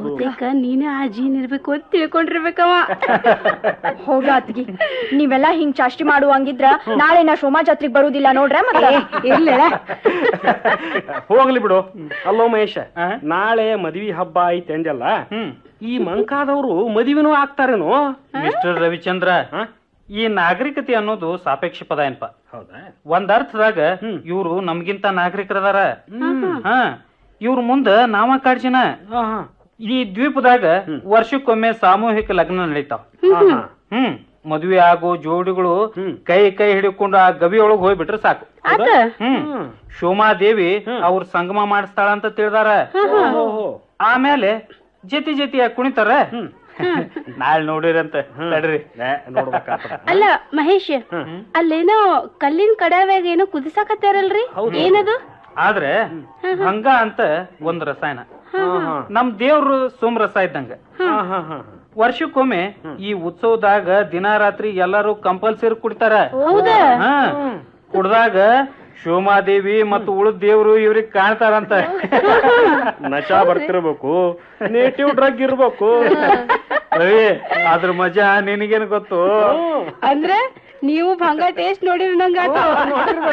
ಬಹುತೇಕ ನೀನೇ ಆ ಜೀನ್ ಇರ್ಬೇಕು ಅಂತ ತಿಳ್ಕೊಂಡಿರ್ಬೇಕವ ಹೋಗ ಅತ್ಗಿ ನೀವೆಲ್ಲ ಹಿಂಗ್ ಚಾಷ್ಟಿ ಮಾಡುವಂಗಿದ್ರ ನಾಳೆ ನಾ ಶೋಮಾ ಜಾತ್ರೆಗ್ ಬರುದಿಲ್ಲ ನೋಡ್ರ ಮತ್ತೆ ಇರ್ಲಿಲ್ಲ ಹೋಗ್ಲಿ ಬಿಡು ಅಲ್ಲೋ ಮಹೇಶ ಆ? ನಾಳೆ ಮದ್ವಿ ಹಬ್ಬ ಐತೆ ಅಂದಲ್ಲ ಹ್ಮ್ ಈ ಮಂಕಾದವರು ಮದುವೆನೂ ಆಗ್ತಾರೇನೋ ಮಿಸ್ಟರ್ ರವಿಚಂದ್ರ ಹಾ? ಈ ನಾಗರಿಕತೆ ಅನ್ನೋದು ಸಾಪೇಕ್ಷ ಪದ ಏನಪ್ಪ ಹೌದಾ ಒಂದ್ ಅರ್ಥದಾಗ ಇವ್ರು ನಮ್ಗಿಂತ ನಾಗರಿಕರದಾರ ಹಾ ಇವ್ರ ಮುಂದ ನಾವ ಕಾಡ್ಜಿನ ಹಾ, ಹಾ. ಈ ದ್ವೀಪದಾಗ ವರ್ಷಕ್ಕೊಮ್ಮೆ ಸಾಮೂಹಿಕ ಲಗ್ನ ನಡೀತಾವ ಹಾ, ಹಾ. ಹ್ಮ್ ಮದ್ವೆ ಆಗೋ ಜೋಡಿಗಳು ಹ್ಮ್. ಕೈ ಕೈ ಹಿಡ್ಕೊಂಡು ಆ ಗವಿಯೊಳಗ್ ಹೋಗ್ಬಿಟ್ರೆ ಸಾಕು ಆತ ಹ್ಮ್ ಶೋಮಾದೇವಿ ಅವ್ರ ಸಂಗಮ ಮಾಡಿಸ್ತಾಳ ಅಂತ ತಿಳಿದಾರ ಓಹೋ. ಆಮೇಲೆ ಜತಿ ಜತಿಯಾಗಿ ಕುಣಿತಾರ ನಾಳೆ ನೋಡಿರಂತ ತಡ್ರಿ ಏ, ನೋಡ್ಬೇಕಾಗ್ತದ. ಅಲ್ಲ ಮಹೇಶ್ ಅಲ್ಲೇನೋ ಕಲ್ಲಿನ ಕಡವ್ಯಾಗ ಏನೋ ಕುದಿಸಾಕತ್ತಾರಲ್ರಿ ಏನದು ಆದ್ರೆ ಭಂಗ ಅಂತ ಒಂದ್ ರಸಾಯನ ಹಾ, ಹಾ. ನಮ್ ದೇವ್ರು ಸೋಮರಸ ಇದ್ದಂಗ ಹಾ, ಹಾ, ಹಾ. ವರ್ಷಕ್ಕೊಮ್ಮೆ ಈ ಉತ್ಸವದಾಗ ದಿನ ರಾತ್ರಿ ಎಲ್ಲಾರು ಕಂಪಲ್ಸರಿ ಕುಡಿತಾರ ಹೌದಾ ಹಾ ಕುಡ್ದಾಗ ಶೋಮಾದೇವಿ ಮತ್ತು ಉಳಿದ ದೇವ್ರು ಇವ್ರಿಗೆ ಕಾಣ್ತಾರಂತ ನಶಾ ಬರ್ತಿರ್ಬೇಕು ನೇಟಿವ್ ಡ್ರಗ್ ಇರ್ಬೇಕು ರವಿ ಅದ್ರ ಮಜಾ ನಿನಗೇನು ಗೊತ್ತು ಅಂದ್ರೆ ನೀವು ಭಂಗ ಟೇಸ್ಟ್ ನೋಡಿರಿ ನಂಗಾತ